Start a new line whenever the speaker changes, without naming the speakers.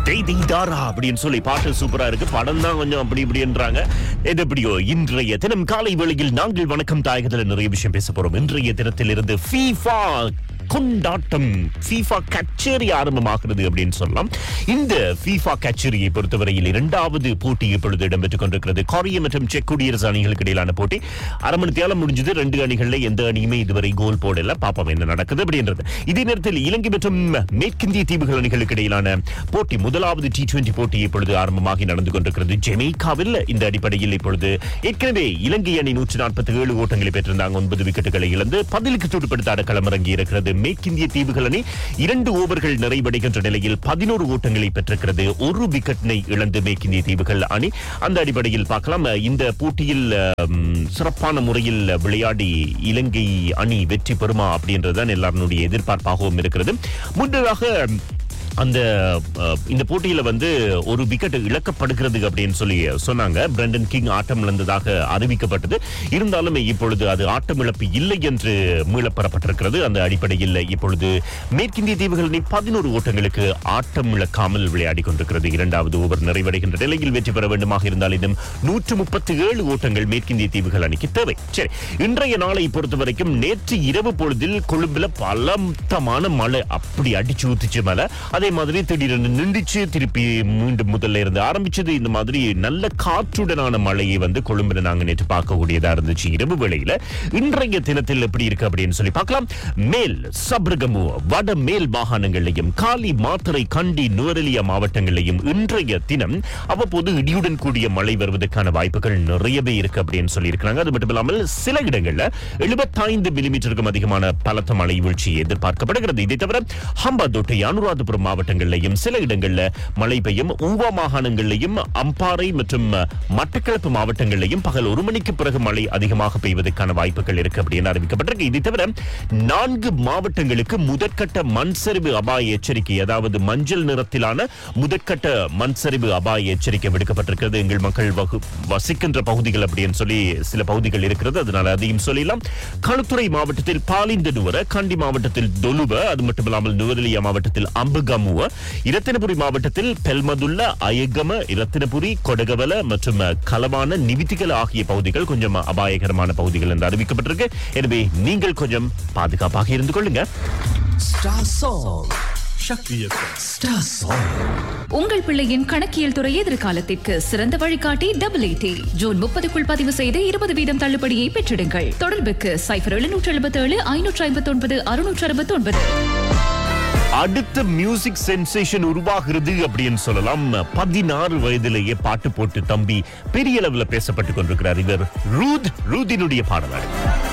டெய் டெய் தாரா அப்படின்னு சொல்லி பாட்டு சூப்பரா இருக்கு படம் தான் கொஞ்சம் அப்படி இப்படின்றாங்க எது எப்படியோ இன்றைய தினம் காலை வேளையில் நாங்கள் வணக்கம் தாயகத்தில் நிறைய விஷயம் பேச போறோம் இன்றைய தினத்தில் இருந்து ஃபீஃபா கொண்டாட்டம் ஃபீஃபா கச்சேரி ஆரம்பமாகிறது அப்படின்னு சொல்லலாம் இந்த ஃபீஃபா கச்சேரியை பொறுத்தவரையில் இரண்டாவது போட்டி இப்பொழுது இடம்பெற்றுக் கொண்டிருக்கிறது கொரிய மற்றும் செக் குடியரசு அணிகளுக்கு இடையிலான போட்டி அரை மணி தேலம் முடிஞ்சது ரெண்டு அணிகள்ல எந்த அணியுமே இதுவரை கோல் போடல பாப்போம் என்ன நடக்குது அப்படின்றது இதே நேரத்தில் இலங்கை மற்றும் மேற்கிந்திய தீவுகள் அணிகளுக்கு இடையிலான போட்டி முதலாவது டி டுவெண்டி போட்டி இப்பொழுது ஆரம்பமாகி நடந்து கொண்டிருக்கிறது ஜெமைக்காவில் இந்த அடிப்படையில் இப்பொழுது ஏற்கனவே இலங்கை அணி நூற்றி நாற்பத்தி ஏழு ஓட்டங்களை பெற்றிருந்தாங்க ஒன்பது விக்கெட்டுகளை இழந்து பதிலுக்கு துடுப்படுத்த அடக்களம் இறங்கி இருக்கிறது மேற்கிந்திய தீவுகள் அணி இரண்டு ஓவர்கள் நிறைவடைகின்ற நிலையில் பதினோரு ஓட்டங்களை பெற்றிருக்கிறது ஒரு விக்கெட்டினை இழந்து மேற்கிந்திய தீவுகள் அணி அந்த அடிப்படையில் பார்க்கலாம் இந்த போட்டியில் அம், சிறப்பான முறையில் விளையாடி இலங்கை அணி வெற்றி பெறுமா அப்படின்றதுதான் எல்லாருடைய எதிர்பார்ப்பாகவும் இருக்கிறது முன்னதாக அந்த அஹ், இந்த போட்டியில வந்து ஒரு விக்கெட் இழக்கப்படுகிறது அப்படின்னு சொல்லி சொன்னாங்க பிரண்டன் கிங் ஆட்டம் இழந்ததாக அறிவிக்கப்பட்டது இருந்தாலும் இப்பொழுது அது ஆட்டம் இழப்பு இல்லை என்று மீளப்பெறப்பட்டிருக்கிறது அந்த அடிப்படையில் இப்பொழுது மேற்கிந்திய தீவுகள் அணி பதினோரு ஓட்டங்களுக்கு ஆட்டம் இழக்காமல் விளையாடி கொண்டிருக்கிறது இரண்டாவது ஓவர் நிறைவடைகின்ற நிலையில் வெற்றி பெற வேண்டுமாக இருந்தால் இன்னும் நூற்று முப்பத்தி ஏழு ஓட்டங்கள் மேற்கிந்திய தீவுகள் அணிக்கு தேவை சரி இன்றைய நாளை பொறுத்த வரைக்கும் நேற்று இரவு பொழுதில் கொழும்புல பலத்தமான மழை அப்படி அடிச்சு ஊத்துச்சு மழை அதே மாதிரி திடீரென்று நின்றுச்சு திருப்பி மீண்டும் முதல்ல இருந்து ஆரம்பிச்சது இந்த மாதிரி நல்ல காற்றுடனான மழையை வந்து கொழும்புல நாங்க நேற்று பார்க்கக்கூடியதா இருந்துச்சு இரவு வேளையில இன்றைய தினத்தில் எப்படி இருக்கு அப்படின்னு சொல்லி பார்க்கலாம் மேல் சப்ரகமு வட மேல் மாகாணங்களிலையும் காலி மாத்தறை கண்டி நுவரெலியா மாவட்டங்களிலையும் இன்றைய தினம் அவ்வப்போது இடியுடன் கூடிய மழை வருவதற்கான வாய்ப்புகள் நிறையவே இருக்கு அப்படின்னு சொல்லி இருக்கிறாங்க அது மட்டும் இல்லாமல் சில இடங்கள்ல எழுபத்தைந்து மில்லிமீட்டருக்கும் அதிகமான பலத்த மழை வீழ்ச்சி எதிர்பார்க்கப்படுகிறது இதை தவிர ஹம்பாந்தோட்டை அனுராதபுரம் மாவட்டங்களிலையும் சில இடங்கள்ல மழை பெய்யும் ஊவா மாகாணங்களிலையும் அம்பாறை மற்றும் மட்டக்களப்பு மாவட்டங்களிலையும் பகல் ஒரு மணிக்கு பிறகு மழை அதிகமாக பெய்வதற்கான வாய்ப்புகள் இருக்கு அப்படின்னு அறிவிக்கப்பட்டிருக்கு இதை தவிர நான்கு மாவட்டங்களுக்கு முதற்கட்ட மண் சரிவு அபாய எச்சரிக்கை அதாவது மஞ்சள் நிறத்திலான முதற்கட்ட மண் சரிவு அபாய எச்சரிக்கை விடுக்கப்பட்டிருக்கிறது எங்கள் மக்கள் வகு- வசிக்கின்ற பகுதிகள் அப்படின்னு சொல்லி சில பகுதிகள் இருக்கிறது அதனால அதையும் சொல்லலாம் களுத்துறை மாவட்டத்தில் பாலிந்தனுவர கண்டி மாவட்டத்தில் தொலுவ அது மட்டுமில்லாமல் நுவரெலியா மாவட்டத்தில் அம்புகமுவ இரத்தினபுரி மாவட்டத்தில் பெல்மதுல்ல அயகம இரத்தினபுரி கொடகவல மற்றும் கலவான நிவித்திகல ஆகிய பகுதிகள் கொஞ்சம் அபாயகரமான பகுதிகள் என்று அறிவிக்கப்பட்டிருக்கு எனவே நீங்கள் கொஞ்சம் பாதுகாப்பாக இருந்து கொள்ளுங்க
Star Song. Shakti FM. Star Song.
உங்கள் பிள்ளையின் கணக்கியல் துறை எதிர்காலத்திற்கு சிறந்த வழிகாட்டி டபுள் எயிட்டி ஜூன் முப்பதுக்குள் பதிவு செய்து இருபது வீதம் தள்ளுபடியை பெற்றிடுங்கள் தொடர்புக்கு சைபர் எழுநூற்று எழுபத்தி ஏழு ஐநூற்று ஐம்பத்தி ஒன்பது அறுநூற்று அறுபத்தி ஒன்பது
அடுத்த மியூசிக் சென்சேஷன் உருவாகிறது அப்படின்னு சொல்லலாம் பதினாறு வயதிலேயே பாட்டு போட்டு தம்பி பெரிய அளவுல பேசப்பட்டு கொண்டிருக்கிறார் இவர் ரூத் ரூதினுடைய பாடலாளர்